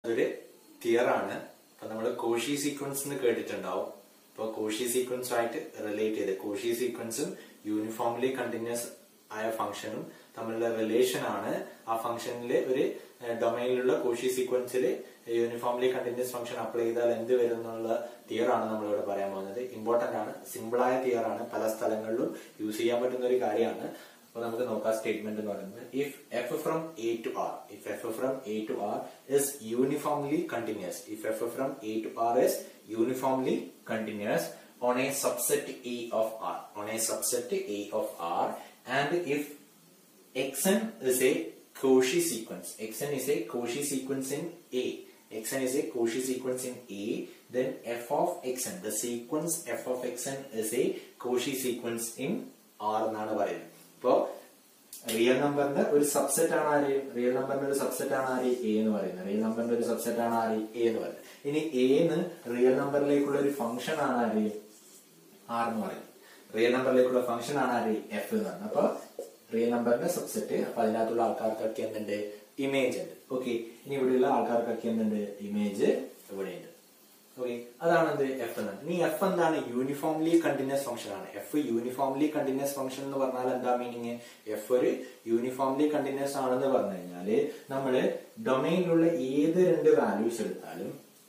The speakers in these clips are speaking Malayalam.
അതൊരു തിയർ ആണ് അപ്പൊ നമ്മൾ കോഷി സീക്വൻസ് എന്ന് കേട്ടിട്ടുണ്ടാവും അപ്പൊ കോഷി സീക്വൻസ് ആയിട്ട് റിലേറ്റ് ചെയ്ത് കോഷി സീക്വൻസും യൂണിഫോംലി കണ്ടിന്യൂസ് ആയ ഫംഗ്ഷനും തമ്മിലുള്ള റിലേഷൻ ആണ് ആ ഫംഗ്ഷനിൽ ഒരു ഡൊമൈനിലുള്ള കോഷി സീക്വൻസിൽ യൂണിഫോംലി കണ്ടിന്യൂസ് ഫംഗ്ഷൻ അപ്ലൈ ചെയ്താൽ എന്ത് വരും എന്നുള്ള തിയർ ആണ് നമ്മളിവിടെ പറയാൻ പോകുന്നത് ഇമ്പോർട്ടന്റ് ആണ് സിമ്പിൾ ആയ തിയർ ആണ് പല സ്ഥലങ്ങളിലും യൂസ് ചെയ്യാൻ പറ്റുന്ന ഒരു കാര്യമാണ് അപ്പൊ നമുക്ക് നോക്കാം സ്റ്റേറ്റ്മെന്റ് എന്ന് പറയുന്നത് if f from A to R if f from A to R is uniformly continuous if f from A to R is uniformly continuous on a subset A of R on a subset A of R and if xn is a Cauchy sequence xn is a Cauchy sequence in A xn is a Cauchy sequence in A then f of xn the sequence f of xn is a Cauchy sequence in R എന്നാണ് പറയുന്നത് ഇപ്പോ റിയൽ നമ്പറിന്റെ ഒരു സബ്സെറ്റ് ആണ് ആര് റിയൽ നമ്പറിന്റെ ഒരു സബ്സെറ്റ് ആണ് ആര് എ എന്ന് പറയുന്നത് റിയൽ നമ്പറിന്റെ ഒരു സബ്സെറ്റ് ആണ് ആര് എ എന്ന് പറയുന്നത് ഇനി എ എന്ന് റിയൽ നമ്പറിലേക്കുള്ള ഒരു ഫംഗ്ഷൻ ആണ് ആര് ആർ എന്ന് പറയുന്നത് റിയൽ നമ്പറിലേക്കുള്ള ഫംഗ്ഷൻ ആണ് ആര് എഫ് എന്ന് പറയുന്നത് അപ്പൊ റിയൽ നമ്പറിന്റെ സബ്സെറ്റ് അപ്പൊ അതിനകത്തുള്ള ആൾക്കാർക്കൊക്കെ എന്തുണ്ട് ഇമേജ് ഉണ്ട് ഓക്കെ ഇനി ഇവിടെയുള്ള ആൾക്കാർക്കൊക്കെ എന്തുണ്ട് ഇമേജ് ഇവിടെയുണ്ട് ഓക്കെ അതാണ് എന്ത് എഫ് എന്നാണ് ഇനി എഫ് എന്താണ് യൂണിഫോംലി കണ്ടിന്യൂസ് ഫംഗ്ഷൻ ആണ് എഫ് യൂണിഫോംലി കണ്ടിന്യൂസ് ഫംഗ്ഷൻ എന്ന് പറഞ്ഞാൽ എന്താ മീനിങ് എഫ് ഒരു യൂണിഫോംലി കണ്ടിന്യൂസ് ആണെന്ന് പറഞ്ഞു കഴിഞ്ഞാല് നമ്മള് ഡൊമൈനിലുള്ള ഏത് രണ്ട് വാല്യൂസ് എടുത്താലും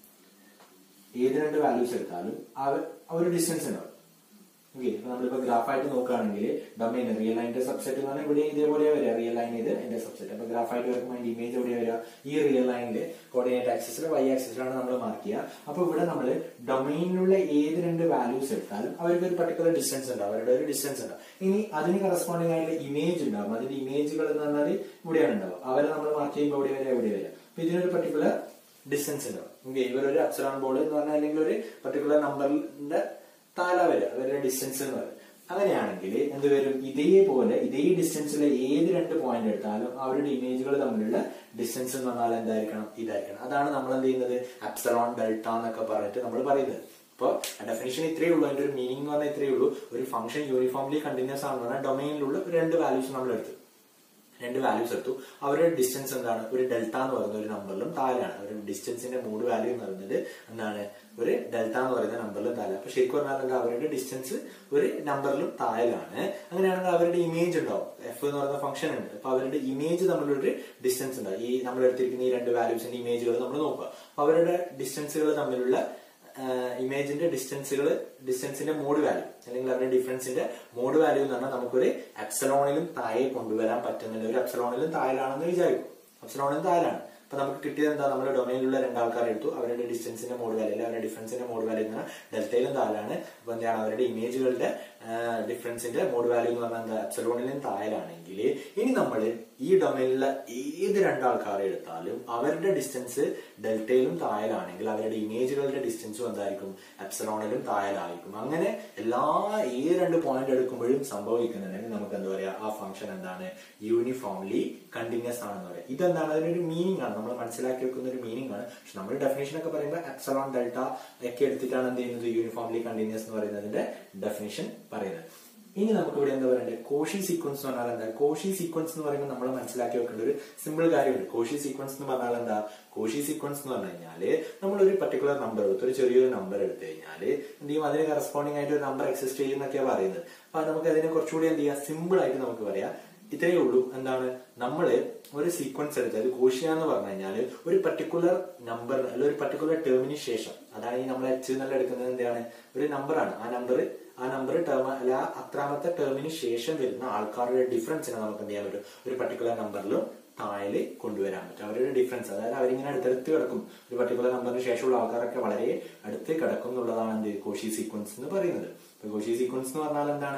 ഏത് രണ്ട് വാല്യൂസ് എടുത്താലും അവർ ഡിസ്റ്റൻസ് ഉണ്ടാവും ഓക്കെ ഇപ്പൊ നമ്മളിപ്പോ ഗ്രാഫായിട്ട് നോക്കുകയാണെങ്കിൽ ഡൊമൈൻ റിയൽ ലൈനിന്റെ സബ്സെറ്റ് എന്ന് പറഞ്ഞാൽ ഇവിടെ ഇതേപോലെ വരിക റിയൽ ലൈൻ ഇത് എന്റെ സബ്സെറ്റ് അപ്പൊ ഗ്രാഫായിട്ട് വരുമ്പോൾ അതിന്റെ ഇമേജ് എവിടെ വരിക ഈ റിയൽ ലൈനിൽ കോർഡിനേറ്റ് ആക്സിസിൽ വൈ ആക്സിസിലാണ് നമ്മൾ മാർക്ക് ചെയ്യുക അപ്പൊ ഇവിടെ നമ്മൾ ഡൊമൈനിലുള്ള ഏത് രണ്ട് വാല്യൂസ് എടുത്താലും അവർക്ക് ഒരു പർട്ടിക്കുലർ ഡിസ്റ്റൻസ് ഉണ്ടാവും അവരുടെ ഒരു ഡിസ്റ്റൻസ് ഉണ്ടാവും ഇനി അതിന് കറസ്പോണ്ടിങ് ആയിട്ടുള്ള ഇമേജ് ഉണ്ടാവും അതിന്റെ ഇമേജുകൾ എന്ന് പറഞ്ഞാൽ ഇവിടെയാണ് ഉണ്ടാവും അവരെ നമ്മൾ മാർക്ക് ചെയ്യുമ്പോൾ എവിടെ വരിക എവിടെ വരിക അപ്പൊ ഇതിനൊരു പർട്ടിക്കുലർ ഡിസ്റ്റൻസ് ഉണ്ടാവും ഓക്കെ ഇവരൊരു അപ്സറോൺ ബോൾ എന്ന് പറഞ്ഞാൽ അല്ലെങ്കിൽ ഒരു പർട്ടിക്കുലർ നമ്പറിന്റെ താഴെ വരിക അവരുടെ ഡിസ്റ്റൻസ് എന്ന് പറയും അങ്ങനെയാണെങ്കിൽ എന്ത് വരും ഇതേപോലെ ഇതേ ഡിസ്റ്റൻസിലെ ഏത് രണ്ട് പോയിന്റ് എടുത്താലും അവരുടെ ഇമേജുകൾ തമ്മിലുള്ള ഡിസ്റ്റൻസ് എന്ന് പറഞ്ഞാൽ എന്തായിരിക്കണം ഇതായിരിക്കണം അതാണ് നമ്മൾ എന്ത് ചെയ്യുന്നത് അപ്സറോൺ ഡെൽറ്റ എന്നൊക്കെ പറഞ്ഞിട്ട് നമ്മൾ പറയുന്നത് അപ്പോൾ ഡെഫിനേഷൻ ഇത്രയേ ഉള്ളൂ അതിന്റെ ഒരു മീനിങ് എന്ന് പറഞ്ഞാൽ ഇത്രയേ ഉള്ളൂ ഒരു ഫംഗ്ഷൻ യൂണിഫോംലി കണ്ടിന്യൂസ് ആണെന്ന് പറഞ്ഞാൽ ഡൊമൈനിലുള്ള രണ്ട് വാല്യൂസ് നമ്മൾ എടുത്തു രണ്ട് വാല്യൂസ് എടുത്തു അവരുടെ ഡിസ്റ്റൻസ് എന്താണ് ഒരു ഡെൽറ്റ എന്ന് പറയുന്ന ഒരു നമ്പറിലും താഴെയാണ് ഒരു ഡിസ്റ്റൻസിന്റെ മൂഡ് വാല്യൂ എന്ന് പറയുന്നത് എന്താണ് ഒരു ഡെൽറ്റ എന്ന് പറയുന്ന നമ്പറിലും താഴെ അപ്പൊ ശരിക്കും പറഞ്ഞാൽ എന്താ അവരുടെ ഡിസ്റ്റൻസ് ഒരു നമ്പറിലും താഴെയാണ് അങ്ങനെയാണെങ്കിൽ അവരുടെ ഇമേജ് ഉണ്ടാവും എഫ് എന്ന് പറയുന്ന ഫംഗ്ഷൻ ഉണ്ട് അപ്പൊ അവരുടെ ഇമേജ് തമ്മിലൊരു ഡിസ്റ്റൻസ് ഉണ്ടാവും ഈ നമ്മൾ എടുത്തിരിക്കുന്ന ഈ രണ്ട് വാല്യൂസിന്റെ ഇമേജുകൾ നമ്മൾ നോക്കുക അപ്പൊ അവരുടെ ഡിസ്റ്റൻസുകൾ തമ്മിലുള്ള ഇമേജിന്റെ ഡിസ്റ്റൻസുകൾ ഡിസ്റ്റൻസിന്റെ മോഡ് വാല്യൂ അല്ലെങ്കിൽ അവരുടെ ഡിഫറൻസിന്റെ മോഡ് വാല്യൂ എന്ന് പറഞ്ഞാൽ നമുക്കൊരു അപ്സലോണിലും താഴെ കൊണ്ടുവരാൻ പറ്റുന്നില്ല ഒരു അപ്സലോണിലും താഴെയാണെന്ന് വിചാരിക്കും അപ്സലോണിലും താഴെയാണ് അപ്പൊ നമുക്ക് കിട്ടിയത് എന്താ നമ്മുടെ ഡൊമൈനിലുള്ള രണ്ടാൾക്കാർ എടുത്തു അവരുടെ ഡിസ്റ്റൻസിന്റെ മോഡ് വാല്യൂ അല്ലെങ്കിൽ അവരുടെ ഡിഫറൻസിന്റെ മോഡ് വാല്യൂ എന്ന് പറഞ്ഞാൽ ഡെൽറ്റയിലും താഴെയാണ് അപ്പൊ എന്താണ് അവരുടെ ഇമേജുകളുടെ ഡിഫറൻസിന്റെ മോഡ് വാല്യൂ എന്ന് പറഞ്ഞാൽ എന്താ അപ്സലോണിലും താഴെയാണെങ്കിൽ ഇനി നമ്മൾ ഈ ഡൊമൈനിലെ ഏത് രണ്ടാൾക്കാരെ എടുത്താലും അവരുടെ ഡിസ്റ്റൻസ് ഡെൽറ്റയിലും താഴെയാണെങ്കിൽ അവരുടെ ഇമേജുകളുടെ ഡിസ്റ്റൻസും എന്തായിരിക്കും എപ്സലോണിലും താഴെയായിരിക്കും അങ്ങനെ എല്ലാ ഏത് രണ്ട് പോയിന്റ് എടുക്കുമ്പോഴും സംഭവിക്കുന്നുണ്ടെങ്കിൽ നമുക്ക് എന്താ പറയാ ആ ഫംഗ്ഷൻ എന്താണ് യൂണിഫോംലി കണ്ടിന്യൂസ് ആണെന്ന് പറയാം ഇതെന്താണ് അതിനൊരു മീനിങ് ആണ് നമ്മൾ മനസ്സിലാക്കി വെക്കുന്ന ഒരു മീനിങ് ആണ് പക്ഷെ നമ്മൾ ഡെഫിനേഷൻ ഒക്കെ പറയുമ്പോൾ എപ്സലോൺ ഡെൽറ്റ ഒക്കെ എടുത്തിട്ടാണ് എന്ത് ചെയ്യുന്നത് യൂണിഫോംലി കണ്ടിന്യൂസ് എന്ന് പറയുന്നതിന്റെ ഡെഫിനേഷൻ പറയുന്നത് ഇനി നമുക്ക് ഇവിടെ എന്താ പറയണ്ടത് കോഷി സീക്വൻസ് എന്ന് പറഞ്ഞാൽ എന്താ കോഷി സീക്വൻസ് എന്ന് പറയുമ്പോൾ നമ്മൾ മനസ്സിലാക്കി വെക്കേണ്ട ഒരു സിമ്പിൾ കാര്യമുണ്ട് കോഷി സീക്വൻസ് എന്ന് പറഞ്ഞാൽ എന്താ കോഷി സീക്വൻസ് എന്ന് പറഞ്ഞു കഴിഞ്ഞാല് നമ്മൾ ഒരു പർട്ടിക്കുലർ നമ്പർ എടുത്ത് ഒരു ചെറിയൊരു നമ്പർ എടുത്തു കഴിഞ്ഞാല് എന്ത് ചെയ്യും അതിന് കറസ്പോണ്ടിങ് ആയിട്ട് ഒരു നമ്പർ എക്സിസ്റ്റ് ചെയ്യുന്നൊക്കെയാണ് പറയുന്നത് അപ്പൊ നമുക്ക് അതിനെ കുറച്ചുകൂടി എന്ത് ചെയ്യാം സിമ്പിൾ ആയിട്ട് നമുക്ക് പറയാം ഇത്രയേ ഉള്ളൂ എന്താണ് നമ്മൾ ഒരു സീക്വൻസ് എടുത്ത് അത് കോഷ്യ എന്ന് പറഞ്ഞു കഴിഞ്ഞാൽ ഒരു പർട്ടിക്കുലർ നമ്പർ അല്ലെങ്കിൽ ഒരു പർട്ടിക്കുലർ ടേമിന് ശേഷം അതാണ് ഈ നമ്മൾ എച്ച് എന്നുള്ള എടുക്കുന്നത് എന്താണ് ഒരു നമ്പറാണ് ആ നമ്പർ ആ നമ്പർ ടേം അല്ല അത്രാമത്തെ ടേമിന് ശേഷം വരുന്ന ആൾക്കാരുടെ ഡിഫറൻസിനെ നമുക്ക് എന്ത് ചെയ്യാൻ പറ്റും ഒരു പർട്ടിക്കുലർ നമ്പറിലും താഴെ കൊണ്ടുവരാൻ പറ്റും അവരുടെ ഡിഫറൻസ് അതായത് അവരിങ്ങനെ അടുത്തടുത്ത് കിടക്കും ഒരു പർട്ടിക്കുലർ നമ്പറിന് ശേഷമുള്ള ആൾക്കാരൊക്കെ വളരെ അടുത്ത് കിടക്കും എന്നുള്ളതാണ് എന്ത് കോഷി സീക്വൻസ് എന്ന് പറയുന്നത് ഇപ്പൊ കോഷി സീക്വൻസ് എന്ന് പറഞ്ഞാൽ എന്താണ്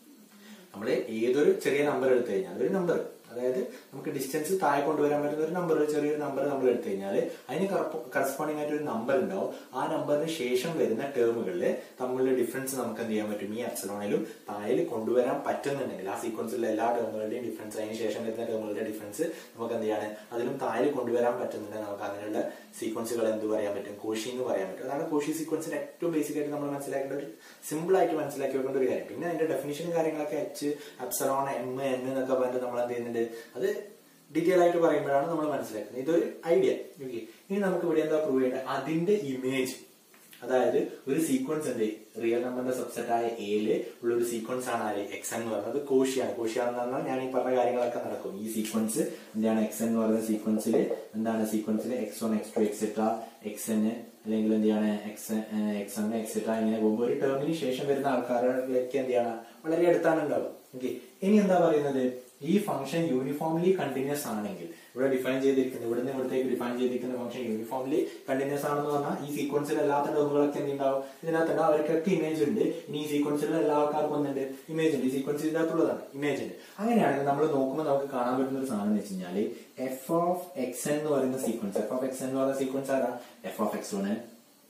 നമ്മൾ ഏതൊരു ചെറിയ നമ്പർ എടുത്തു കഴിഞ്ഞാൽ ഒരു നമ്പർ അതായത് നമുക്ക് ഡിസ്റ്റൻസ് താഴെ കൊണ്ടുവരാൻ പറ്റുന്ന ഒരു നമ്പർ ചെറിയൊരു നമ്പർ നമ്മൾ എടുത്തു കഴിഞ്ഞാൽ അതിന് കറസ്പോണ്ടിങ് ആയിട്ട് ഒരു നമ്പർ ഉണ്ടാവും ആ നമ്പറിന് ശേഷം വരുന്ന ടേമുകളിൽ തമ്മിലുള്ള ഡിഫറൻസ് നമുക്ക് എന്ത് ചെയ്യാൻ പറ്റും ഈ അപ്സലോണിലും താഴെ കൊണ്ടുവരാൻ പറ്റുന്നുണ്ടെങ്കിൽ ആ സീക്വൻസിലെ എല്ലാ ടേമുകളുടെയും ഡിഫറൻസ് അതിന് ശേഷം വരുന്ന ടേമുകളുടെ ഡിഫറൻസ് നമുക്ക് എന്ത് ചെയ്യാണ് അതിലും താഴെ കൊണ്ടുവരാൻ പറ്റുന്നുണ്ടെങ്കിൽ നമുക്ക് അങ്ങനെയുള്ള സീക്വൻസുകൾ എന്ത് പറയാൻ പറ്റും കോഷി എന്ന് പറയാൻ പറ്റും അതാണ് കോഷി സീക്വൻസിന്റെ ഏറ്റവും ബേസിക് ആയിട്ട് നമ്മൾ മനസ്സിലാക്കേണ്ട ഒരു സിമ്പിൾ ആയിട്ട് മനസ്സിലാക്കി വെക്കേണ്ട ഒരു കാര്യം പിന്നെ അതിന്റെ ഡെഫിനിഷനും കാര്യങ്ങളൊക്കെ എച്ച് അപ്സലോൺ എം എൻ എന്നൊക്കെ പറഞ്ഞിട്ട് നമ്മൾ എന്ത് ചെയ്യുന്നുണ്ട് അത് ഡീറ്റെയിൽ ആയിട്ട് പറയുമ്പോഴാണ് നമ്മൾ മനസ്സിലാക്കുന്നത് ഇതൊരു ഐഡിയ ഓക്കെ ഇനി നമുക്ക് ഇവിടെ എന്താ പ്രൂവ് ചെയ്യേണ്ടത് അതിന്റെ ഇമേജ് അതായത് ഒരു സീക്വൻസ് ഉണ്ട് റിയൽ നമ്പറിന്റെ സബ്സെറ്റ് ആയ എയില് ഉള്ള ഒരു സീക്വൻസ് ആണ് ആര് എക്സ് എന്ന് പറയുന്നത് കോഷിയാണ് കോഷിയാണെന്ന് പറഞ്ഞാൽ ഞാൻ ഈ പറഞ്ഞ കാര്യങ്ങളൊക്കെ നടക്കും ഈ സീക്വൻസ് എന്താണ് എക്സ് എന്ന് പറയുന്ന സീക്വൻസിൽ എന്താണ് സീക്വൻസിൽ x one X two etcetera X n അല്ലെങ്കിൽ എന്ത് ചെയ്യാണ് എക്സ് എക്സ് എൻ എക്സെട്ര ഇങ്ങനെ പോകുമ്പോൾ ഒരു ടേമിന് ശേഷം വരുന്ന ആൾക്കാരിലേക്ക് എന്ത് ചെയ്യണം വളരെ അടുത്താണ് ഉണ്ടാവും ഓക്കെ ഇനി എന്താ പറയുന്നത് ഈ ഫംഗ്ഷൻ യൂണിഫോംലി കണ്ടിന്യൂസ് ആണെങ്കിൽ ഇവിടെ ഡിഫൈൻ ചെയ്തിരിക്കുന്നത് ഇവിടുന്ന് ഇവിടത്തേക്ക് ഡിഫൈൻ ചെയ്തിരിക്കുന്ന ഫംഗ്ഷൻ യൂണിഫോംലി കണ്ടിന്യൂസ് ആണെന്ന് പറഞ്ഞാൽ ഈ സീക്വൻസിൽ അല്ലാത്ത ടേമുകളൊക്കെ എന്തുണ്ടാവും ഇതിനകത്തുണ്ട് അവർക്കൊക്കെ ഇമേജ് ഉണ്ട് ഇനി ഈ സീക്വൻസിൽ എല്ലാ ആൾക്കാർക്കും ഒന്നുണ്ട് ഇമേജ് ഉണ്ട് ഈ സീക്വൻസ് ഇതിനകത്തുള്ളതാണ് ഇമേജ് ഉണ്ട് അങ്ങനെയാണെങ്കിൽ നമ്മൾ നോക്കുമ്പോൾ നമുക്ക് കാണാൻ പറ്റുന്ന ഒരു സാധനം എന്ന് വെച്ച് കഴിഞ്ഞാല് എഫ് ഓഫ് എക്സ് എന്ന് പറയുന്ന സീക്വൻസ് എഫ് ഓഫ് എക്സ് എന്ന് പറയുന്ന സീക്വൻസ് ആരാ f of x one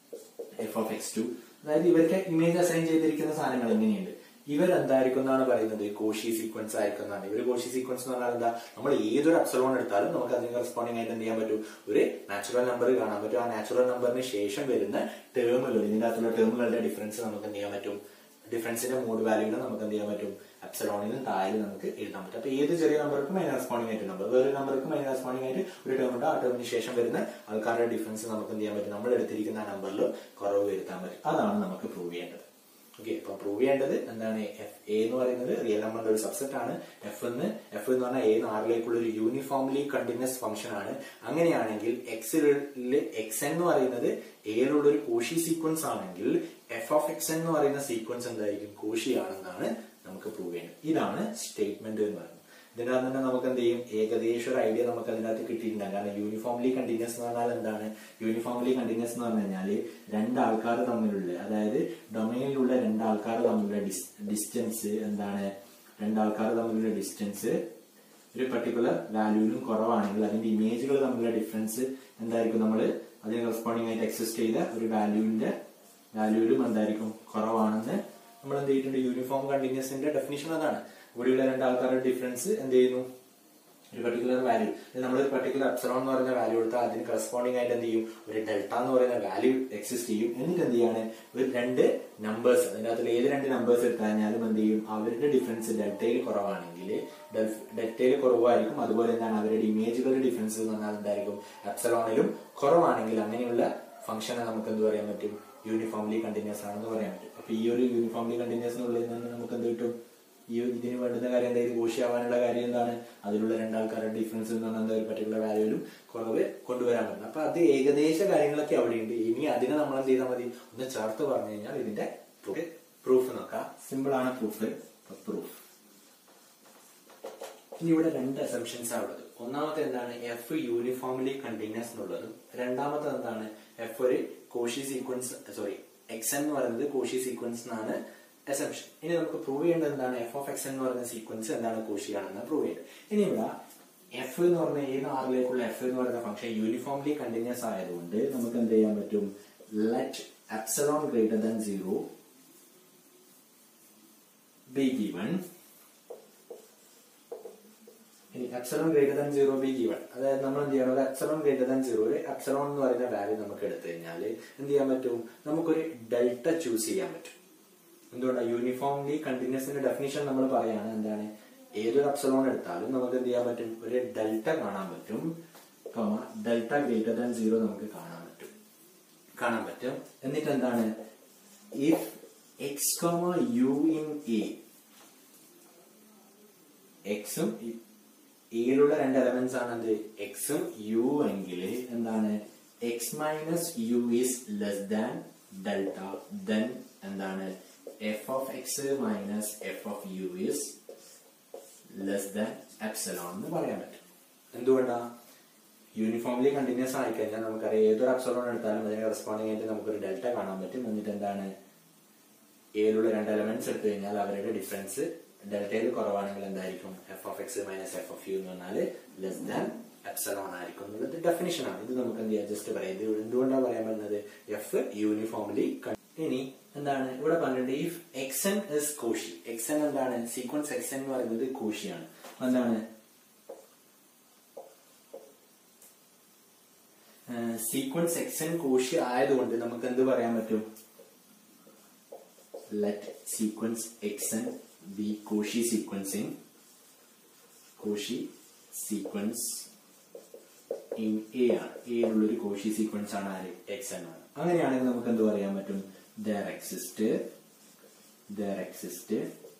f of X two അതായത് ഇവർക്ക് ഇമേജ് അസൈൻ ചെയ്തിരിക്കുന്ന സാധനങ്ങൾ എങ്ങനെയുണ്ട് ഇവരെന്തായിരിക്കും എന്നാണ് പറയുന്നത് കോഷി സീക്വൻസ് ആയിരിക്കും എന്നാണ് ഇവർ കോഷി സീക്വൻസ് എന്ന് പറഞ്ഞാൽ എന്താ നമ്മൾ ഏതൊരു അപ്സലോൺ എടുത്താലും നമുക്ക് അതിന് കറസ്പോണ്ടിങ് ആയിട്ട് എന്ത് ചെയ്യാൻ പറ്റും ഒരു നാച്ചുറൽ നമ്പർ കാണാൻ പറ്റും ആ നാച്ചുറൽ നമ്പറിന് ശേഷം വരുന്ന ടേമുകൾ ഇതിന്റെ അകത്തുള്ള ടേമുകളുടെ ഡിഫറൻസ് നമുക്ക് എന്ത് ചെയ്യാൻ പറ്റും ഡിഫറൻസിന്റെ മോഡ് വാല്യൂവിനെ നമുക്ക് എന്ത് ചെയ്യാൻ പറ്റും എപ്സലോണിനും താഴെ നമുക്ക് എഴുതാൻ പറ്റും അപ്പൊ ഏത് ചെറിയ നമ്പർക്കും അതിന് റെസ്പോണ്ടിങ് ആയിട്ട് നമ്പർ വേറെ നമ്പർക്കും അതിന് റെസ്പോണ്ടിങ് ആയിട്ട് ഒരു ടേം ഉണ്ട് ആ ടേമിന് ശേഷം വരുന്ന ആൾക്കാരുടെ ഡിഫറൻസ് നമുക്ക് എന്ത് ചെയ്യാൻ പറ്റും നമ്മൾ എടുത്തിരിക്കുന്ന ആ നമ്പറിൽ കുറവ് വരുത്താൻ പറ്റും അതാണ് നമുക്ക് പ്രൂവ് ചെയ്യേണ്ടത് ഓക്കെ അപ്പൊ പ്രൂവ് ചെയ്യേണ്ടത് എന്താണ് എഫ് എ എന്ന് പറയുന്നത് റിയൽ നമ്പറിന്റെ ഒരു സബ്സെറ്റ് ആണ് എഫ് എന്ന് എഫ് എന്ന് പറഞ്ഞാൽ എ ആറിലേക്കുള്ള ഒരു യൂണിഫോംലി കണ്ടിന്യൂസ് ഫംഗ്ഷൻ ആണ് അങ്ങനെയാണെങ്കിൽ എക്സില് എക്സ് എന്ന് പറയുന്നത് എയിലുള്ള ഒരു കോഷി സീക്വൻസ് ആണെങ്കിൽ എഫ് ഓഫ് എക്സ് എന്ന് പറയുന്ന സീക്വൻസ് എന്തായിരിക്കും കോഷി ആണെന്നാണ് നമുക്ക് പ്രൂവ് ചെയ്യുന്നത് ഇതാണ് സ്റ്റേറ്റ്മെന്റ് എന്ന് പറയുന്നത് ഇതിനകത്ത് തന്നെ നമുക്ക് എന്ത് ചെയ്യും ഏകദേശം ഒരു ഐഡിയ നമുക്ക് അതിനകത്ത് കിട്ടിയിട്ടുണ്ടാകും കാരണം യൂണിഫോംലി കണ്ടിന്യൂസ് എന്ന് പറഞ്ഞാൽ എന്താണ് യൂണിഫോംലി കണ്ടിന്യൂസ് എന്ന് പറഞ്ഞു കഴിഞ്ഞാൽ രണ്ടാൾക്കാർ തമ്മിലുള്ള അതായത് ഡൊമൈനിലുള്ള രണ്ടാൾക്കാർ തമ്മിലുള്ള ഡിസ്റ്റൻസ് എന്താണ് രണ്ടാൾക്കാർ തമ്മിലുള്ള ഡിസ്റ്റൻസ് ഒരു പർട്ടിക്കുലർ വാല്യൂവിലും കുറവാണെങ്കിൽ അതിന്റെ ഇമേജുകൾ തമ്മിലുള്ള ഡിഫറൻസ് എന്തായിരിക്കും നമ്മൾ അതിന് റെസ്പോണ്ടിങ് ആയിട്ട് എക്സിസ്റ്റ് ചെയ്ത ഒരു വാല്യൂവിന്റെ വാല്യൂവിലും എന്തായിരിക്കും കുറവാണെന്ന് നമ്മൾ എന്ത് ചെയ്തിട്ടുണ്ട് യൂണിഫോം കണ്ടിന്യൂസിന്റെ ഡെഫിനിഷൻ അതാണ് ഇവിടെയുള്ള രണ്ടാൾക്കാരുടെ ഡിഫറൻസ് എന്ത് ചെയ്യുന്നു ഒരു പർട്ടിക്കുലർ വാല്യൂ നമ്മൾ ഒരു പർട്ടിക്കുലർ അപ്സറോൺ എന്ന് പറയുന്ന വാല്യൂ എടുത്താൽ അതിന് കറസ്പോണ്ടിങ് ആയിട്ട് എന്ത് ചെയ്യും ഒരു ഡെൽറ്റ എന്ന് പറയുന്ന വാല്യൂ എക്സിസ്റ്റ് ചെയ്യും എന്നിട്ട് എന്ത് ചെയ്യാണ് ഒരു രണ്ട് നമ്പേഴ്സ് അതിന്റെ അകത്തിൽ ഏത് രണ്ട് നമ്പേഴ്സ് എടുത്തു കഴിഞ്ഞാലും എന്ത് ചെയ്യും അവരുടെ ഡിഫറൻസ് ഡെൽറ്റയിൽ കുറവാണെങ്കിൽ ഡെൽറ്റയിൽ കുറവായിരിക്കും അതുപോലെ എന്താണ് അവരുടെ ഇമേജുകളുടെ ഡിഫറൻസ് എന്ന് പറഞ്ഞാൽ എന്തായിരിക്കും അപ്സറോണിലും കുറവാണെങ്കിൽ അങ്ങനെയുള്ള ഫംഗ്ഷനെ നമുക്ക് എന്ത് പറയാൻ പറ്റും യൂണിഫോംലി കണ്ടിന്യൂസ് ആണെന്ന് പറയാൻ പറ്റും അപ്പൊ ഈ ഒരു യൂണിഫോംലി കണ്ടിന്യൂസിനുള്ളിൽ നിന്ന് നമുക്ക് എന്ത് കിട്ടും ഈ ഇതിന് വേണ്ടുന്ന കാര്യം എന്താ ഇത് ഘോഷിയാവാനുള്ള കാര്യം എന്താണ് അതിലുള്ള രണ്ടാൾക്കാരുടെ ഡിഫറൻസ് എന്ന് പറഞ്ഞാൽ എന്താ ഒരു പർട്ടിക്കുലർ വാല്യൂവിലും കുറവ് കൊണ്ടുവരാൻ പറ്റും അപ്പൊ അത് ഏകദേശ കാര്യങ്ങളൊക്കെ അവിടെയുണ്ട് ഇനി അതിനെ നമ്മൾ എന്ത് ചെയ്താൽ മതി ഒന്ന് ചേർത്ത് പറഞ്ഞു കഴിഞ്ഞാൽ ഇതിന്റെ പ്രൂഫ് നോക്കാം സിമ്പിൾ ആണ് പ്രൂഫ് പ്രൂഫ് ഇനി ഇവിടെ രണ്ട് അസംഷൻസ് ആണ് ഉള്ളത് ഒന്നാമത്തെ എന്താണ് എഫ് യൂണിഫോംലി കണ്ടിന്യൂസ് എന്നുള്ളതും രണ്ടാമത്തെ എന്താണ് എഫ് ഒരു കോഷി സീക്വൻസ് സോറി എക്സ് എന്ന് പറയുന്നത് കോഷി സീക്വൻസ് എന്നാണ് അസംഷൻ ഇനി നമുക്ക് പ്രൂവ് ചെയ്യേണ്ടത് എന്താണ് എഫ് ഓഫ് എക്സ് എന്ന് പറയുന്ന സീക്വൻസ് എന്താണ് കോഷിയാണെന്ന് പ്രൂവ് ചെയ്യേണ്ടത് ഇനി ഇവിടെ എഫ് എന്ന് പറഞ്ഞ ഏത് ആറിലേക്കുള്ള എഫ് എന്ന് പറയുന്ന ഫംഗ്ഷൻ യൂണിഫോംലി കണ്ടിന്യൂസ് ആയതുകൊണ്ട് നമുക്ക് എന്ത് ചെയ്യാൻ പറ്റും let epsilon greater than zero be given ഇനി epsilon greater than zero be given അതായത് നമ്മൾ എന്ത് ചെയ്യണം ഒരു എപ്സലോൺ ഗ്രേറ്റർ ദാൻ സീറോ ഒരു എപ്സലോൺ എന്ന് പറയുന്ന വാല്യൂ നമുക്ക് എടുത്തു കഴിഞ്ഞാൽ എന്ത് ചെയ്യാൻ പറ്റും നമുക്കൊരു ഡെൽറ്റ ചൂസ് ചെയ്യാൻ പറ്റും എന്തുകൊണ്ടാണ് യൂണിഫോംലി കണ്ടിന്യൂസിന്റെ ഡെഫിനിഷൻ നമ്മൾ പറയാണ് എന്താണ് ഏതൊരു അപ്സലോൺ എടുത്താലും നമുക്ക് എന്ത് ചെയ്യാൻ പറ്റും ഒരു ഡെൽറ്റ കാണാൻ പറ്റും ഡെൽറ്റ ഗ്രേറ്റർ ദാൻ സീറോ നമുക്ക് കാണാൻ പറ്റും കാണാൻ പറ്റും എന്നിട്ട് എന്താണ് if x comma u in A എക്സും എയിലുള്ള രണ്ട് എലമെന്റ്സ് ആണ് എന്ത് എക്സും യു എങ്കിൽ എന്താണ് x minus u is less than delta then എന്താണ് F of x minus F of u is less than epsilon എന്ന് പറയാൻ പറ്റും എന്തുകൊണ്ടാ യൂണിഫോംലി കണ്ടിന്യൂസ് ആയി കഴിഞ്ഞാൽ നമുക്കറിയാം ഏതൊരു അപ്സലോൺ എടുത്താലും അതിന് കറസ്പോണ്ടിങ് ആയിട്ട് നമുക്കൊരു ഡെൽറ്റ കാണാൻ പറ്റും എന്നിട്ട് എന്താണ് എയിലുള്ള രണ്ട് എലമെന്റ്സ് എടുത്തു കഴിഞ്ഞാൽ അവരുടെ ഡിഫറൻസ് ഡെൽറ്റയിൽ കുറവാണെങ്കിൽ എന്തായിരിക്കും f of x minus F of u എന്ന് പറഞ്ഞാൽ ലെസ് ദാൻ എപ്സലോൺ ആയിരിക്കും എന്നുള്ളത് ഡെഫിനിഷൻ ആണ് ഇത് നമുക്ക് എന്ത് ചെയ്യാം ജസ്റ്റ് പറയാം ഇത് എന്തുകൊണ്ടാണ് പറയാൻ പറ്റുന്നത് എഫ് യൂണിഫോംലി ഇനി എന്താണ് ഇവിടെ പറഞ്ഞിട്ട് if x N is Cauchy x n എന്താണ് സീക്വൻസ് എക്സ് എൻ എന്ന് പറയുന്നത് കോഷിയാണ് എന്താണ് സീക്വൻസ് എക്സ് എൻ കോഷി ആയതുകൊണ്ട് നമുക്ക് എന്ത് പറയാൻ പറ്റും let sequence x n be Cauchy sequence in Cauchy sequence in A ആണ് എയിലുള്ള ഒരു കോഷി സീക്വൻസ് ആണ് ആര് എക്സ് എന്നാണ് അങ്ങനെയാണെങ്കിൽ നമുക്ക് എന്ത് പറയാൻ പറ്റും there exist there exist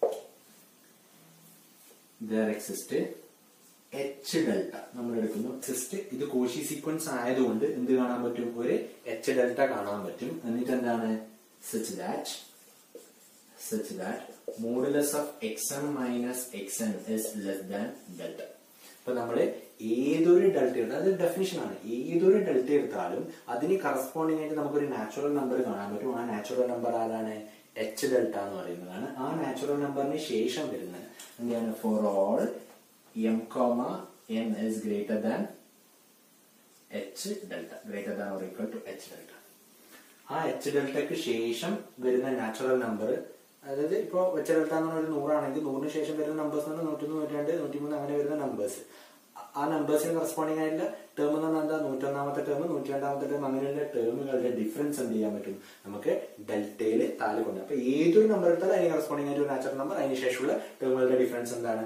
there exist H delta നമ്മൾ എടുക്കുന്നു എക്സിസ്റ്റ് ഇത് കോഷി സീക്വൻസ് ആയതുകൊണ്ട് എന്ത് കാണാൻ പറ്റും ഒരു എച്ച് ഡെൽറ്റ കാണാൻ പറ്റും എന്നിട്ട് എന്താണ് such that such that modulus of X M minus X N is less than delta ഇപ്പൊ നമ്മള് ഏതൊരു ഡെൽറ്റ എടുത്താൽ അത് ഡെഫിനിഷൻ ആണ് ഏതൊരു ഡെൽറ്റ എടുത്താലും അതിന് കറസ്പോണ്ടിങ് ആയിട്ട് നമുക്കൊരു നാച്ചുറൽ നമ്പർ കാണാൻ പറ്റും ആ നാച്ചുറൽ നമ്പർ ആരാണ് എച്ച് ഡെൽറ്റ എന്ന് പറയുന്നതാണ് ആ നാച്ചുറൽ നമ്പറിന് ശേഷം വരുന്നത് എന്താണ് for all M comma N is greater than H delta greater than or equal to H delta ആ എച്ച് ഡെൽറ്റക്ക് ശേഷം വരുന്ന നാച്ചുറൽ നമ്പർ അതായത് ഇപ്പോ എച്ച് ഡെൽറ്റ എന്ന് പറഞ്ഞ ഒരു നൂറാണെങ്കിൽ നൂറിന് ശേഷം വരുന്ന നമ്പേഴ്സ് എന്ന് പറഞ്ഞാൽ നൂറ്റൊന്ന് നൂറ്റിരണ്ട് നൂറ്റിമൂന്ന് അങ്ങനെ വരുന്ന നമ്പേഴ്സ് ആ നമ്പേഴ്സിന് കറസ്പോണ്ടിങ് ആയിട്ടുള്ള ടേം എന്ന് പറഞ്ഞാൽ എന്താ നൂറ്റൊന്നാമത്തെ ടേം നൂറ്റി രണ്ടാമത്തെ ടേം അങ്ങനെയുള്ള ടേമുകളുടെ ഡിഫറൻസ് എന്ത് ചെയ്യാൻ പറ്റും നമുക്ക് ഡെൽറ്റയിൽ താഴെ കൊണ്ട് അപ്പൊ ഏതൊരു നമ്പർ എടുത്താലും അതിന് കറസ്പോണ്ടിങ് ആയിട്ട് ഒരു നാച്ചുറൽ നമ്പർ അതിന് ശേഷമുള്ള ടേമുകളുടെ ഡിഫറൻസ് എന്താണ്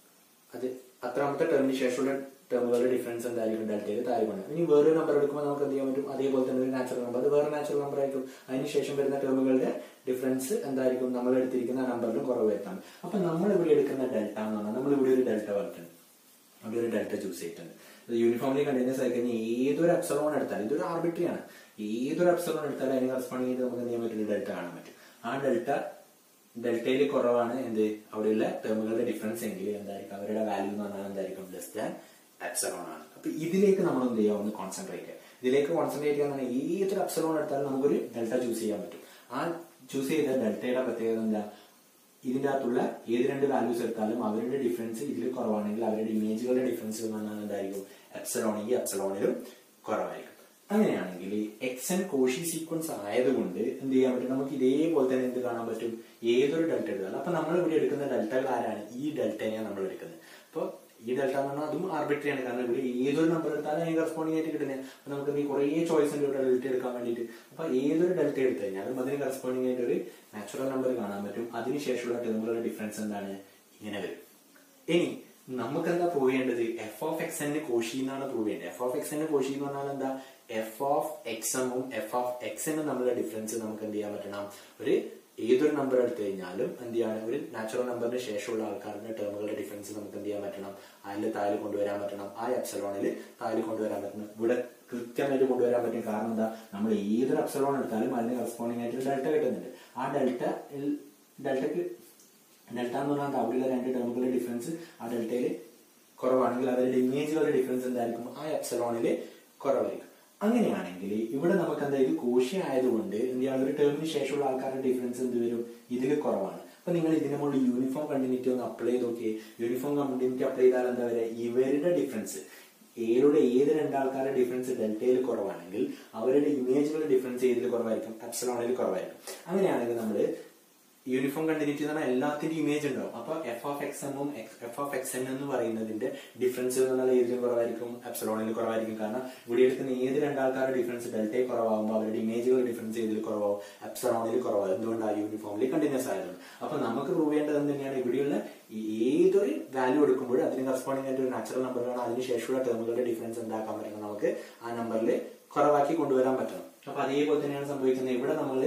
അത് അത്രാമത്തെ ടേമിന് ശേഷമുള്ള ടേമുകളുടെ ഡിഫറൻസ് എന്തായിരിക്കും ഡെൽറ്റയിൽ താഴെ കൊണ്ട് ഇനി വേറൊരു നമ്പർ എടുക്കുമ്പോൾ നമുക്ക് എന്ത് ചെയ്യാൻ പറ്റും അതേപോലെ തന്നെ ഒരു നാച്ചുറൽ നമ്പർ അത് വേറെ നാച്ചുറൽ നമ്പർ ആയിരിക്കും അതിന് ശേഷം വരുന്ന ടേമുകളുടെ ഡിഫറൻസ് എന്തായിരിക്കും നമ്മൾ എടുത്തിരിക്കുന്ന നമ്പറിലും കുറവ് വരുത്താം അപ്പൊ നമ്മൾ ഇവിടെ എടുക്കുന്ന ഡെൽറ്റ എന്ന് പറഞ്ഞാൽ നമ്മൾ ഇവിടെ ഒരു ഡെൽറ്റ വർക്കുണ്ട് അവിടെ ഒരു ഡെൽറ്റ ചൂസ് ചെയ്തിട്ടുണ്ട് ഇത് യൂണിഫോംലി കണ്ടിന്യൂസ് ആയി കഴിഞ്ഞാൽ ഏതൊരു അപ്സലോൺ എടുത്താലും ഇതൊരു ആർബിട്രി ആണ് ഏതൊരു അപ്സലോൺ എടുത്താലും അതിന് കറസ്പോണ്ടിങ് ചെയ്ത് നമുക്ക് എന്ത് ചെയ്യാൻ പറ്റും ഡെൽറ്റ കാണാൻ പറ്റും ആ ഡെൽറ്റ ഡെൽറ്റയിൽ കുറവാണ് എന്ത് അവിടെയുള്ള ടേമുകളുടെ ഡിഫറൻസ് എങ്കിൽ എന്തായിരിക്കും അവരുടെ വാല്യൂ എന്ന് പറഞ്ഞാൽ എന്തായിരിക്കും ലെസ് ദാൻ എപ്സലോൺ ആണ് അപ്പൊ ഇതിലേക്ക് നമ്മൾ എന്ത് ചെയ്യുക ഒന്ന് കോൺസെൻട്രേറ്റ് ചെയ്യുക ഇതിലേക്ക് കോൺസെൻട്രേറ്റ് ചെയ്യാൻ പറഞ്ഞാൽ ഏതൊരു എപ്സലോൺ എടുത്താലും നമുക്കൊരു ഡെൽറ്റ ചൂസ് ചെയ്യാൻ പറ്റും ആ ചൂസ് ചെയ്ത ഡെൽറ്റയുടെ പ്രത്യേകത എന്താ ഇതിന്റെ അകത്തുള്ള ഏത് രണ്ട് വാല്യൂസ് എടുത്താലും അവരുടെ ഡിഫറൻസ് ഇതിൽ കുറവാണെങ്കിൽ അവരുടെ ഇമേജുകളുടെ ഡിഫറൻസ് എന്ന് പറഞ്ഞാൽ എന്തായിരിക്കും എപ്സലോൺ ഈ എപ്സലോണിലും കുറവായിരിക്കും അങ്ങനെയാണെങ്കിൽ എക്സ് ആൻഡ് കോഷി സീക്വൻസ് ആയതുകൊണ്ട് എന്ത് ചെയ്യാൻ പറ്റും നമുക്ക് ഇതേപോലെ തന്നെ എന്ത് കാണാൻ പറ്റും ഏതൊരു ഡെൽറ്റ എടുത്താലും അപ്പൊ നമ്മൾ ഇവിടെ എടുക്കുന്ന ഡെൽറ്റകൾ ആരാണ് ഈ ഡെൽറ്റനെയാണ് നമ്മൾ എടുക്കുന്നത് അപ്പോൾ ഈ ഡെൽറ്റ എന്ന് പറഞ്ഞാൽ അതും ആർബിട്രി ആണ് കാരണം ഇവിടെ ഏതൊരു നമ്പർ എടുത്താലും അതിന് കറസ്പോണ്ടിങ് ആയിട്ട് കിട്ടുന്നത് അപ്പൊ നമുക്ക് ഈ കുറേ ചോയ്സ് ഉണ്ട് ഇവിടെ ഡെൽറ്റ എടുക്കാൻ വേണ്ടിയിട്ട് അപ്പൊ ഏതൊരു ഡെൽറ്റ എടുത്തു കഴിഞ്ഞാലും അതിന് കറസ്പോണ്ടിങ് ആയിട്ട് ഒരു നാച്ചുറൽ നമ്പർ കാണാൻ പറ്റും അതിനുശേഷമുള്ള ടേമുകളുടെ ഡിഫറൻസ് എന്താണ് ഇങ്ങനെ വരും ഇനി നമുക്ക് എന്താ പ്രൂവ് ചെയ്യേണ്ടത് എഫ് ഓഫ് എക്സ് എന്നെ കോഷി എന്നാണ് പ്രൂവ് ചെയ്യേണ്ടത് എഫ് ഓഫ് എക്സ് എന്നെ കോഷി എന്ന് പറഞ്ഞാൽ എന്താ എഫ് ഓഫ് എക്സ് എമ്മും എഫ് ഓഫ് എക്സ് എന്നും തമ്മിലുള്ള ഡിഫറൻസ് നമുക്ക് എന്ത് ചെയ്യാൻ പറ്റണം ഒരു ഏതൊരു നമ്പർ എടുത്തു കഴിഞ്ഞാലും എന്ത് ചെയ്യാണ് ഒരു നാച്ചുറൽ നമ്പറിന് ശേഷമുള്ള ആൾക്കാരുടെ ടേമുകളുടെ ഡിഫറൻസ് നമുക്ക് എന്ത് ചെയ്യാൻ പറ്റണം അതിൽ താഴെ കൊണ്ടുവരാൻ പറ്റണം ആ എപ്സലോണിൽ താഴെ കൊണ്ടുവരാൻ പറ്റണം ഇവിടെ കൃത്യമായിട്ട് കൊണ്ടുവരാൻ പറ്റും കാരണം എന്താ നമ്മൾ ഏതൊരു എപ്സലോൺ എടുത്താലും അതിന് കറസ്പോണ്ടിങ് ആയിട്ട് ഡെൽറ്റ കിട്ടുന്നുണ്ട് ആ ഡെൽറ്റ ഡെൽറ്റക്ക് ഡെൽറ്റ എന്ന് പറഞ്ഞാൽ അവിടെയുള്ള രണ്ട് ടേമുകളുടെ ഡിഫറൻസ് ആ ഡെൽറ്റയിൽ കുറവാണെങ്കിൽ അവരുടെ ഇമേജുകളുടെ ഡിഫറൻസ് എന്തായിരിക്കും ആ എപ്സലോണിൽ കുറവായിരിക്കും അങ്ങനെയാണെങ്കിൽ ഇവിടെ നമുക്ക് എന്താ ഇത് കോശി ആയതുകൊണ്ട് എന്ത് ചെയ്യാം ഒരു ടേമിന് ശേഷമുള്ള ആൾക്കാരുടെ ഡിഫറൻസ് എന്ത് വരും ഇതിൽ കുറവാണ് അപ്പൊ നിങ്ങൾ ഇതിനെ മുകളിൽ യൂണിഫോം കണ്ടിന്യൂറ്റി ഒന്ന് അപ്ലൈ ചെയ്ത് നോക്കിയേ യൂണിഫോം കണ്ടിന്യൂറ്റി അപ്ലൈ ചെയ്താൽ എന്താ വരിക ഇവരുടെ ഡിഫറൻസ് ഏരുടെ ഏത് രണ്ടാൾക്കാരുടെ ഡിഫറൻസ് ഡെൽറ്റയിൽ കുറവാണെങ്കിൽ അവരുടെ ഇമേജുകളുടെ ഡിഫറൻസ് ഏതിൽ കുറവായിരിക്കും എപ്സലോണിൽ കുറവായിരിക്കും അങ്ങനെയാണെങ്കിൽ നമ്മൾ യൂണിഫോം കണ്ടിന്യൂറ്റി എന്ന് പറഞ്ഞാൽ എല്ലാത്തിന്റെയും ഇമേജ് ഉണ്ടാവും അപ്പൊ എഫ് ഓഫ് എക്സ് എമ്മും എഫ് ഓഫ് എക്സ് എൻ എന്ന് പറയുന്നതിന്റെ ഡിഫറൻസ് എന്ന് പറഞ്ഞാൽ ഏതിലും കുറവായിരിക്കും എപ്സലോണിൽ കുറവായിരിക്കും കാരണം ഇവിടെ എടുക്കുന്ന ഏത് രണ്ടാൾക്കാരുടെ ഡിഫറൻസ് ഡെൽറ്റയിൽ കുറവാകുമ്പോൾ അവരുടെ ഇമേജുകളുടെ ഡിഫറൻസ് ഏതിൽ കുറവാകും എപ്സലോണിൽ കുറവാകും എന്തുകൊണ്ടാണ് യൂണിഫോമിലി കണ്ടിന്യൂസ് ആയതുകൊണ്ട് അപ്പൊ നമുക്ക് പ്രൂവ് ചെയ്യേണ്ടത് തന്നെയാണ് ഇവിടെയുള്ള ഏതൊരു വാല്യൂ എടുക്കുമ്പോഴും അതിന് കറസ്പോണ്ടിങ് ആയിട്ട് ഒരു നാച്ചുറൽ നമ്പർ വേണം അതിന് ശേഷമുള്ള ടേമുകളുടെ ഡിഫറൻസ് ഉണ്ടാക്കാൻ പറ്റണം നമുക്ക് ആ നമ്പറിൽ കുറവാക്കി കൊണ്ടുവരാൻ പറ്റണം അപ്പൊ അതേപോലെ തന്നെയാണ് സംഭവിക്കുന്നത് ഇവിടെ നമ്മൾ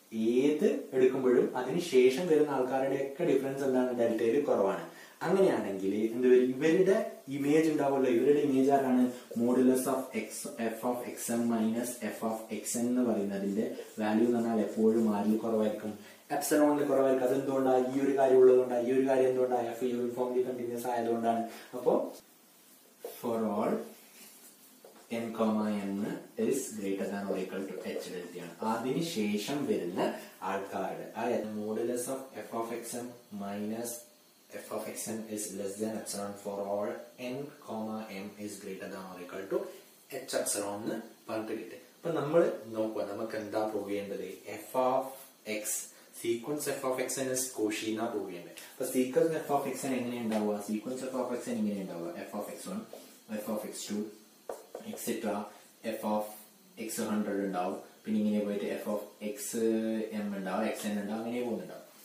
ഏത് എടുക്കുമ്പോഴും അതിന് ശേഷം വരുന്ന ആൾക്കാരുടെ ഒക്കെ ഡിഫറൻസ് എന്താണ് ഡെൽറ്റയിൽ കുറവാണ് അങ്ങനെയാണെങ്കിൽ എന്ത് വരും ഇവരുടെ ഇമേജ് ഉണ്ടാവുമല്ലോ ഇവരുടെ ഇമേജ് ആരാണ് modulus of X F of X M minus F of X N എന്ന് പറയുന്നതിന്റെ വാല്യൂ എന്ന് പറഞ്ഞാൽ എപ്പോഴും ആരിൽ കുറവായിരിക്കും എപ്സലോണിൽ കുറവായിരിക്കും അതെന്തുകൊണ്ടാണ് ഈ ഒരു കാര്യം ഉള്ളതുകൊണ്ടാണ് ഈ ഒരു കാര്യം എന്തുകൊണ്ടാണ് എഫ് യൂണിഫോംലി കണ്ടിന്യൂസ് ആയതുകൊണ്ടാണ് അപ്പോ ഫോർ ഓൾ എൻ കോമ എന്ന് is greater than or equal to H ഡെൽറ്റയാണ് അതിനുശേഷം വരുന്ന ആൾക്കാരുടെ ആ modulus of F of X M minus F of X M is less than epsilon for all N comma M is greater than or equal to H epsilon എന്ന് പറഞ്ഞിട്ട് കിട്ടി അപ്പൊ നമ്മൾ നോക്കുക നമുക്ക് എന്താ പ്രൂവ് ചെയ്യേണ്ടത് F of X sequence F of X N is കോഷീന പ്രൂവ് ചെയ്യേണ്ടത് അപ്പൊ sequence F of X N എങ്ങനെ ഉണ്ടാവുക sequence F of X N ഇങ്ങനെ ഉണ്ടാവുക F of X one F of X two etcetera F of X hundred ഉണ്ടാവും പിന്നെ ഇങ്ങനെ പോയിട്ട് എഫ് ഓഫ് എക്സ് എം ഉണ്ടാവും എക്സ് എൻ ഉണ്ടാവും അങ്ങനെ പോകുന്നുണ്ടാവും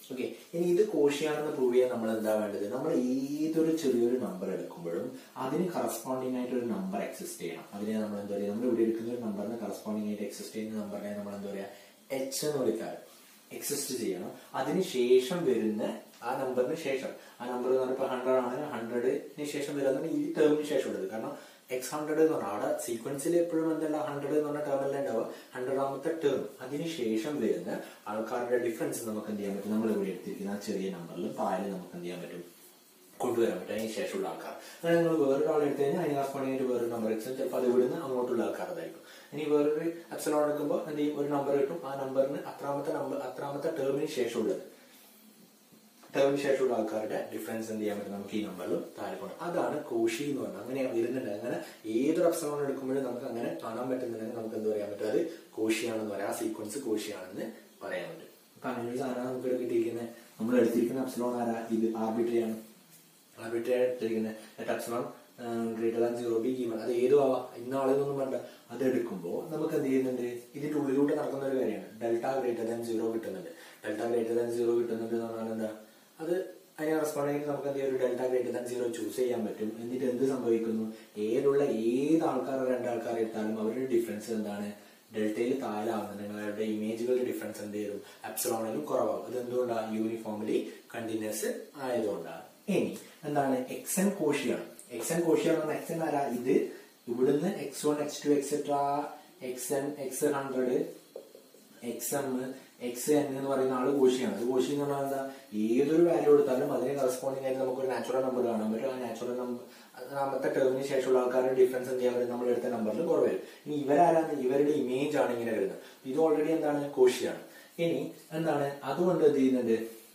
ഓക്കെ ഇനി ഇത് കോഷിയാണെന്ന് പ്രൂവ് ചെയ്യാൻ നമ്മൾ എന്താ വേണ്ടത് നമ്മൾ ഏതൊരു ചെറിയൊരു നമ്പർ എടുക്കുമ്പോഴും അതിന് കറസ്പോണ്ടിങ് ആയിട്ട് ഒരു നമ്പർ എക്സിസ്റ്റ് ചെയ്യണം അതിനെ നമ്മൾ എന്താ പറയുക നമ്മൾ ഇവിടെ എടുക്കുന്ന ഒരു നമ്പറിന് കറസ്പോണ്ടിങ് ആയിട്ട് എക്സിസ്റ്റ് ചെയ്യുന്ന നമ്പറിനെ നമ്മൾ എന്താ പറയുക എച്ച് എന്ന് വിളിക്കാറ് എക്സിസ്റ്റ് ചെയ്യണം അതിന് ശേഷം വരുന്ന ആ നമ്പറിന് ശേഷം ആ നമ്പർ എന്ന് പറഞ്ഞാൽ ഹൺഡ്രഡ് ആണ് ഹൺഡ്രഡിന് ശേഷം വരുന്നത് ഈ ടേമിന് ശേഷം ഉള്ളത് കാരണം എക്സ് ഹൺഡ്രഡ് എന്ന് പറഞ്ഞാൽ അവിടെ സീക്വൻസിൽ എപ്പോഴും എന്തല്ല ഹൺഡ്രഡ് എന്ന് പറഞ്ഞ ടേമല്ല ഉണ്ടാവുക ഹൺഡ്രഡാമത്തെ ടേം അതിന് ശേഷം വരുന്ന ആൾക്കാരുടെ ഡിഫറൻസ് നമുക്ക് എന്ത് ചെയ്യാൻ പറ്റും നമ്മൾ ഇവിടെ എടുത്തിരിക്കുന്ന ആ ചെറിയ നമ്പറിൽ താഴെ നമുക്ക് എന്ത് ചെയ്യാൻ പറ്റും കൊണ്ടുവരാൻ പറ്റും അതിന് ശേഷമുള്ള ആൾക്കാർ അങ്ങനെ നിങ്ങൾ വേറൊരാൾ എടുത്തു കഴിഞ്ഞാൽ അതിന് കറസ്പോണ്ടിങ് വേറൊരു നമ്പർ എക്സ് ചിലപ്പോൾ അത് ഇവിടുന്ന് അങ്ങോട്ടുള്ള ആൾക്കാരതായിരിക്കും ഇനി വേറൊരു എപ്സലോൺ എടുക്കുമ്പോൾ എന്ത് ചെയ്യും ഒരു നമ്പർ കിട്ടും ആ നമ്പറിന് അത്രാമത്തെ നമ്പർ അത്രാമത്തെ ടേമിന് ശേഷമുള്ളത് ടേമിന് ശേഷമുള്ള ആൾക്കാരുടെ ഡിഫറൻസ് എന്ത് ചെയ്യാൻ പറ്റും നമുക്ക് ഈ നമ്പറിൽ താഴെ കൊണ്ട് അതാണ് കോഷി എന്ന് പറഞ്ഞാൽ അങ്ങനെ വരുന്നുണ്ട് അങ്ങനെ ഏതൊരു എപ്സലോൺ എടുക്കുമ്പോഴും നമുക്ക് അങ്ങനെ കാണാൻ പറ്റുന്നുണ്ടെങ്കിൽ നമുക്ക് എന്ത് പറയാൻ പറ്റും അത് കോഷിയാണെന്ന് പറയാം ആ സീക്വൻസ് കോഷിയാണെന്ന് പറയാൻ പറ്റും അപ്പൊ അങ്ങനെ ഒരു സാധനം നമുക്ക് ഇവിടെ കിട്ടിയിരിക്കുന്നത് നമ്മൾ എടുത്തിരിക്കുന്ന എപ്സലോൺ ആരാ ഇത് ആർബിട്രറി ആണ് ആർബിട്രറി എടുത്തിരിക്കുന്നത് epsilon greater than zero be given അത് ഏതും ആവാം ഇന്ന ആളെന്നൊന്നും വേണ്ട അത് എടുക്കുമ്പോൾ നമുക്ക് എന്ത് ചെയ്യുന്നുണ്ട് ഇതിന്റെ ഉള്ളിലൂടെ നടക്കുന്ന ഒരു കാര്യമാണ് ഡെൽറ്റ ഗ്രേറ്റർ ദാൻ സീറോ കിട്ടുന്നുണ്ട് ഡെൽറ്റ ഗ്രേറ്റർ ദാൻ സീറോ കിട്ടുന്നുണ്ട് എന്ന് പറഞ്ഞാൽ എന്താ അത് അതിനെ റെസ്പോണ്ട് ചെയ്ത് നമുക്ക് എന്ത് ചെയ്യാം ഒരു delta greater than zero choose ചെയ്യാൻ പറ്റും എന്നിട്ട് എന്ത് സംഭവിക്കുന്നു ഏതുള്ള ഏത് ആൾക്കാർ രണ്ടാൾക്കാർ എടുത്താലും അവരുടെ ഡിഫറൻസ് എന്താണ് ഡെൽറ്റയിൽ താഴാവുന്നുണ്ടെങ്കിൽ അവരുടെ ഇമേജുകളുടെ ഡിഫറൻസ് എന്ത് ചെയ്യും അപ്സലോണിലും കുറവാകും അത് എന്തുകൊണ്ടാണ് യൂണിഫോംലി കണ്ടിന്യൂസ് ആയതുകൊണ്ടാണ് ഇനി എന്താണ് എക്സ് എൻ കോഷിയാണ് എക്സ് എൻ കോഷിയാണ് പറഞ്ഞാൽ എക്സ് എൻ ആരാ ഇത് ഇവിടുന്ന് X one X two etcetera X N X hundred X M X N എന്ന് പറയുന്ന ആള് കോശിയാണ് അത് കോശി എന്ന് പറഞ്ഞാൽ എന്താ ഏതൊരു വാല്യൂ എടുത്താലും അതിന് കറസ്പോണ്ടിങ് ആയിട്ട് നമുക്ക് ഒരു നാച്ചുറൽ നമ്പർ കാണാൻ പറ്റും ആ നാച്ചുറൽ നമ്പർ നാമത്തെ ടേമിന് ശേഷമുള്ള ആൾക്കാരുടെ ഡിഫറൻസ് എന്ത് ചെയ്യാൻ പറ്റും നമ്മൾ എടുത്ത നമ്പറിൽ കുറവ് വരും ഇനി ഇവരാരാണ് ഇവരുടെ ഇമേജ് ആണ് ഇങ്ങനെ വരുന്നത് ഇത് ഓൾറെഡി എന്താണ് കോശിയാണ് ഇനി എന്താണ് അതുകൊണ്ട് എന്ത് ചെയ്യുന്നുണ്ട്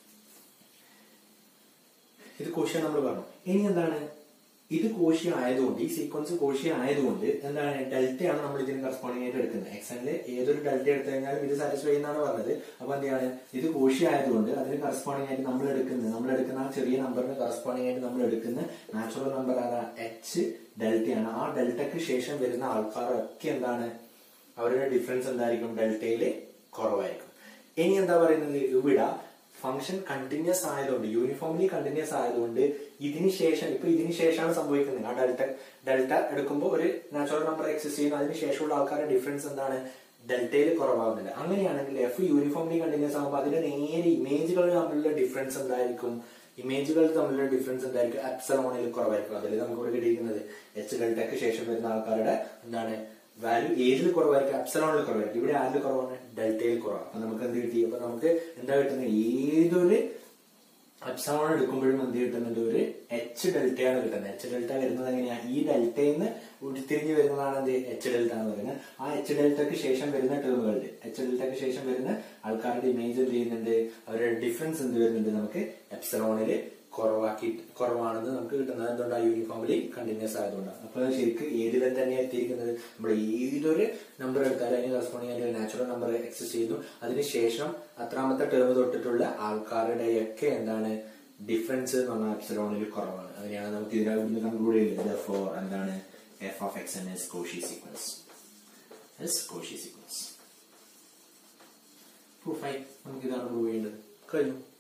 ഇത് കോശി നമ്മൾ പറഞ്ഞു ഇനി എന്താണ് ഇത് കോശി ആയതുകൊണ്ട് ഈ സീക്വൻസ് കോശി ആയതുകൊണ്ട് എന്താണ് ഡെൽറ്റയാണ് നമ്മൾ ഇതിന് കറസ്പോണ്ടിങ് ആയിട്ട് എടുക്കുന്നത് എക്സനില് ഏതൊരു ഡെൽറ്റ എടുത്തു കഴിഞ്ഞാലും ഇത് സാറ്റിസ്ഫൈ ചെയ്യുന്നതാണ് പറഞ്ഞത് അപ്പൊ എന്താണ് ഇത് കോശി ആയതുകൊണ്ട് അതിന് കറസ്പോണ്ടിങ് ആയിട്ട് നമ്മൾ എടുക്കുന്നത് നമ്മൾ എടുക്കുന്ന ആ ചെറിയ നമ്പറിന് കറസ്പോണ്ടിങ് ആയിട്ട് നമ്മൾ എടുക്കുന്ന നാച്ചുറൽ നമ്പർ ആരാ എച്ച് ഡെൽറ്റയാണ് ആ ഡെൽറ്റക്ക് ശേഷം വരുന്ന ആൾക്കാരൊക്കെ എന്താണ് അവരുടെ ഡിഫറൻസ് എന്തായിരിക്കും ഡെൽറ്റയില് കുറവായിരിക്കും ഇനി എന്താ പറയുന്നത് ഇവിടെ ഫംഗ്ഷൻ കണ്ടിന്യൂസ് ആയതുകൊണ്ട് യൂണിഫോംലി കണ്ടിന്യൂസ് ആയതുകൊണ്ട് ഇതിന് ശേഷം ഇപ്പൊ ഇതിന് ശേഷമാണ് സംഭവിക്കുന്നത് ആ ഡെൽറ്റ ഡെൽറ്റ എടുക്കുമ്പോൾ ഒരു നാച്ചുറൽ നമ്പർ എക്സിസ്റ്റ് ചെയ്യുന്നു അതിന് ശേഷമുള്ള ആൾക്കാരുടെ ഡിഫറൻസ് എന്താണ് ഡെൽറ്റയിൽ കുറവാകുന്നില്ല അങ്ങനെയാണെങ്കിൽ എഫ് യൂണിഫോംലി കണ്ടിന്യൂസ് ആകുമ്പോൾ അതിന്റെ നേരെ ഇമേജുകൾ തമ്മിലുള്ള ഡിഫറൻസ് എന്തായിരിക്കും ഇമേജുകൾ തമ്മിലുള്ള ഡിഫറൻസ് എന്തായിരിക്കും അപ്സലോണിൽ കുറവായിരിക്കും അതിൽ നമുക്ക് ഇവിടെ കിട്ടിയിരിക്കുന്നത് എച്ച് ഡെൽറ്റയ്ക്ക് ശേഷം വരുന്ന ആൾക്കാരുടെ എന്താണ് വാല്യൂ ഏതിൽ കുറവായിരിക്കും അപ്സലോണിൽ കുറവായിരിക്കും ഇവിടെ ആരിൽ കുറവാണ് ഡെൽറ്റയിൽ കുറവാണ് അപ്പൊ നമുക്ക് എന്ത് കിട്ടി അപ്പൊ നമുക്ക് എന്താ കിട്ടുന്നത് ഏതൊരു അപ്സലോൺ എടുക്കുമ്പോഴും എന്ത് കിട്ടുന്നുണ്ട് ഒരു എച്ച് ഡെൽറ്റയാണ് കിട്ടുന്നത് എച്ച് ഡെൽറ്റ വരുന്നത് എങ്ങനെയാ ഈ ഡെൽറ്റയിൽ നിന്ന് ഉരുത്തിരിഞ്ഞ് വരുന്നതാണ് എന്ത് എച്ച് ഡെൽറ്റ എന്ന് പറയുന്നത് ആ എച്ച് ഡെൽറ്റക്ക് ശേഷം വരുന്ന ടേമുകളുടെ എച്ച് ഡെൽറ്റക്ക് ശേഷം വരുന്ന ആൾക്കാരുടെ ഇമേജ് എന്ത് ചെയ്യുന്നുണ്ട് അവരുടെ ഡിഫറൻസ് എന്ത് വരുന്നുണ്ട് നമുക്ക് എപ്സലോണില് കുറവാക്കി കുറവാണെന്ന് നമുക്ക് കിട്ടുന്നത് എന്തുകൊണ്ടാണ് യൂണിഫോമിലി കണ്ടിന്യൂസ് ആയതുകൊണ്ടാണ് അപ്പൊ ശരിക്കും ഏതിലും തന്നെ എത്തിയിരിക്കുന്നത് നമ്മൾ ഏതൊരു നമ്പർ എടുത്താലും അതിന് കറസ്പോണ്ടിങ് ആയിട്ട് നാച്ചുറൽ നമ്പർ എക്സിസ്റ്റ് ചെയ്യുന്നു അതിനുശേഷം അത്രാമത്തെ ടേം തൊട്ടിട്ടുള്ള ആൾക്കാരുടെയൊക്കെ എന്താണ് ഡിഫറൻസ് എന്ന് പറഞ്ഞാൽ എപ്സലോണിൽ കുറവാണ് അങ്ങനെയാണ് നമുക്ക് ഇതിനെ ഇവിടുന്ന് കൺക്ലൂഡ് ചെയ്യുന്നത് ഫോർ എന്താണ് F of X N is Cauchy sequence is Cauchy sequence പ്രൂഫായി നമുക്ക് ഇതാണ് പ്രൂവ് ചെയ്യേണ്ടത് കഴിഞ്ഞു